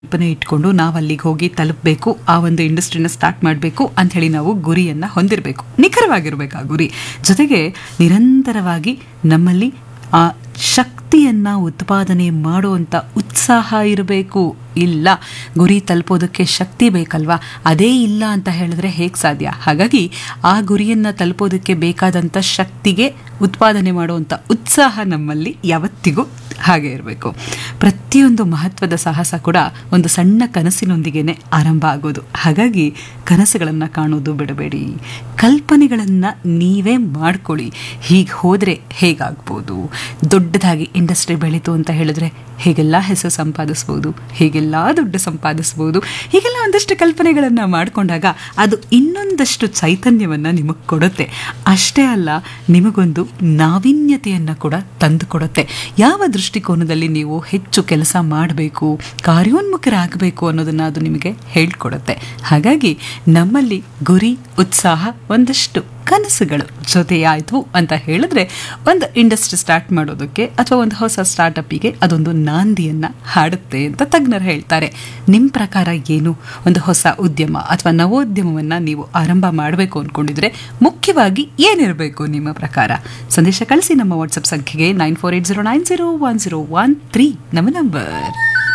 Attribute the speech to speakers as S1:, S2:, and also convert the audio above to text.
S1: ಕಲ್ಪನೆ ಇಟ್ಕೊಂಡು ನಾವು ಅಲ್ಲಿಗೆ ಹೋಗಿ ತಲುಪಬೇಕು ಆ ಒಂದು ಇಂಡಸ್ಟ್ರಿನ ಸ್ಟಾರ್ಟ್ ಮಾಡಬೇಕು ಅಂತ ಹೇಳಿ ನಾವು ಗುರಿಯನ್ನು ಹೊಂದಿರಬೇಕು ನಿಖರವಾಗಿರ್ಬೇಕು ಆ ಗುರಿ ಜೊತೆಗೆ ನಿರಂತರವಾಗಿ ನಮ್ಮಲ್ಲಿ ಆ ಶಕ್ತಿಯನ್ನು ಉತ್ಪಾದನೆ ಮಾಡುವಂಥ ಉತ್ಸಾಹ ಇರಬೇಕು ಇಲ್ಲ ಗುರಿ ತಲುಪೋದಕ್ಕೆ ಶಕ್ತಿ ಬೇಕಲ್ವಾ ಅದೇ ಇಲ್ಲ ಅಂತ ಹೇಳಿದ್ರೆ ಹೇಗೆ ಸಾಧ್ಯ ಹಾಗಾಗಿ ಆ ಗುರಿಯನ್ನು ತಲುಪೋದಕ್ಕೆ ಬೇಕಾದಂಥ ಶಕ್ತಿಗೆ ಉತ್ಪಾದನೆ ಮಾಡುವಂಥ ಉತ್ಸಾಹ ನಮ್ಮಲ್ಲಿ ಯಾವತ್ತಿಗೂ ಹಾಗೆ ಇರಬೇಕು ಪ್ರತಿಯೊಂದು ಮಹತ್ವದ ಸಾಹಸ ಕೂಡ ಒಂದು ಸಣ್ಣ ಕನಸಿನೊಂದಿಗೇನೆ ಆರಂಭ ಆಗೋದು ಹಾಗಾಗಿ ಕನಸುಗಳನ್ನು ಕಾಣೋದು ಬಿಡಬೇಡಿ ಕಲ್ಪನೆಗಳನ್ನು ನೀವೇ ಮಾಡ್ಕೊಳ್ಳಿ ಹೀಗೆ ಹೋದರೆ ಹೇಗಾಗ್ಬೋದು ದೊಡ್ಡದಾಗಿ ಇಂಡಸ್ಟ್ರಿ ಬೆಳೀತು ಅಂತ ಹೇಳಿದ್ರೆ ಹೇಗೆಲ್ಲ ಹೆಸರು ಸಂಪಾದಿಸ್ಬೋದು ಹೇಗೆಲ್ಲ ದುಡ್ಡು ಸಂಪಾದಿಸ್ಬೋದು ಹೀಗೆಲ್ಲ ಒಂದಷ್ಟು ಕಲ್ಪನೆಗಳನ್ನು ಮಾಡಿಕೊಂಡಾಗ ಅದು ಇನ್ನೊಂದಷ್ಟು ಚೈತನ್ಯವನ್ನು ನಿಮಗೆ ಕೊಡುತ್ತೆ ಅಷ್ಟೇ ಅಲ್ಲ ನಿಮಗೊಂದು ನಾವೀನ್ಯತೆಯನ್ನು ಕೂಡ ತಂದು ಕೊಡುತ್ತೆ ಯಾವ ದೃಷ್ಟಿಕೋನದಲ್ಲಿ ನೀವು ಹೆಚ್ಚು ಕೆಲಸ ಮಾಡಬೇಕು ಕಾರ್ಯೋನ್ಮುಖರಾಗಬೇಕು ಅನ್ನೋದನ್ನು ಅದು ನಿಮಗೆ ಹೇಳ್ಕೊಡುತ್ತೆ ಹಾಗಾಗಿ ನಮ್ಮಲ್ಲಿ ಗುರಿ ಉತ್ಸಾಹ ಒಂದಷ್ಟು ಕನಸುಗಳು ಜೊತೆಯಾಯಿತು ಅಂತ ಹೇಳಿದ್ರೆ ಒಂದು ಇಂಡಸ್ಟ್ರಿ ಸ್ಟಾರ್ಟ್ ಮಾಡೋದಕ್ಕೆ ಅಥವಾ ಒಂದು ಹೊಸ ಸ್ಟಾರ್ಟಪ್ಪಿಗೆ ಅದೊಂದು ನಾಂದಿಯನ್ನು ಹಾಡುತ್ತೆ ಅಂತ ತಜ್ಞರು ಹೇಳ್ತಾರೆ ನಿಮ್ಮ ಪ್ರಕಾರ ಏನು ಒಂದು ಹೊಸ ಉದ್ಯಮ ಅಥವಾ ನವೋದ್ಯಮವನ್ನು ನೀವು ಆರಂಭ ಮಾಡಬೇಕು ಅಂದ್ಕೊಂಡಿದ್ರೆ ಮುಖ್ಯವಾಗಿ ಏನಿರಬೇಕು ನಿಮ್ಮ ಪ್ರಕಾರ ಸಂದೇಶ ಕಳಿಸಿ ನಮ್ಮ ವಾಟ್ಸಪ್ ಸಂಖ್ಯೆಗೆ nine four eight zero nine zero one zero one three ನಮ್ಮ ನಂಬರ್